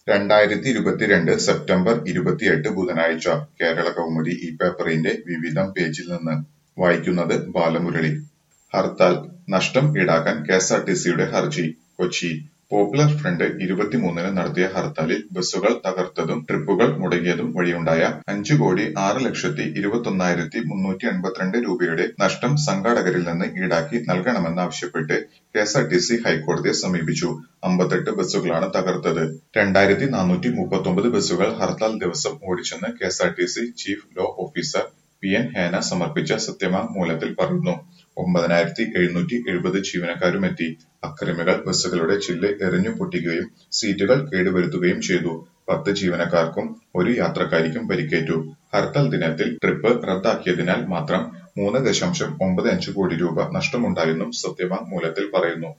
രണ്ടായിരത്തി ഇരുപത്തിരണ്ട് സെപ്റ്റംബർ ഇരുപത്തിയെട്ട് ബുധനാഴ്ച കേരളകൗമുദി ഈ പേപ്പറിന്റെ വിവിധം പേജിൽ നിന്ന് വായിക്കുന്നത് ബാലമുരളി ഹർത്താൽ നഷ്ടം ഈടാക്കാൻ കെഎസ്ആർടിസിയുടെ ഹർജി കൊച്ചി പോപ്പുലർ ഫ്രണ്ട് ഇരുപത്തിമൂന്നിന് നടത്തിയ ഹർത്താലിൽ ബസ്സുകൾ തകർത്തതും ട്രിപ്പുകൾ മുടങ്ങിയതും വഴിയുണ്ടായ അഞ്ചു കോടി ആറ് ലക്ഷത്തി ഇരുപത്തൊന്നായിരത്തി മുന്നൂറ്റി എൺപത്തിരണ്ട് രൂപയുടെ നഷ്ടം സംഘാടകരിൽ നിന്ന് ഈടാക്കി നൽകണമെന്നാവശ്യപ്പെട്ട് കെഎസ്ആർടിസി ഹൈക്കോടതിയെ സമീപിച്ചു അമ്പത്തെട്ട് ബസ്സുകളാണ് തകർത്തത് രണ്ടായിരത്തി നാനൂറ്റി മുപ്പത്തൊമ്പത് ബസ്സുകൾ ഹർത്താൽ ദിവസം ഓടിച്ചെന്ന് KSRTC chief law officer P N Hena സമർപ്പിച്ച സത്യവാങ്മൂലത്തിൽ പറയുന്നു ഒമ്പതിനായിരത്തി എഴുന്നൂറ്റി എഴുപത് ജീവനക്കാരുമെത്തി അക്രമികൾ ബസ്സുകളുടെ ചില്ല് എറിഞ്ഞു പൊട്ടിക്കുകയും സീറ്റുകൾ കേടുവരുത്തുകയും ചെയ്തു പത്ത് ജീവനക്കാർക്കും ഒരു യാത്രക്കാരിക്കും പരിക്കേറ്റു ഹർത്താൽ ദിനത്തിൽ ട്രിപ്പ് റദ്ദാക്കിയതിനാൽ മാത്രം മൂന്ന് ദശാംശം ഒമ്പത് അഞ്ച് കോടി രൂപ നഷ്ടമുണ്ടായെന്നും സത്യവാങ്മൂലത്തിൽ പറയുന്നു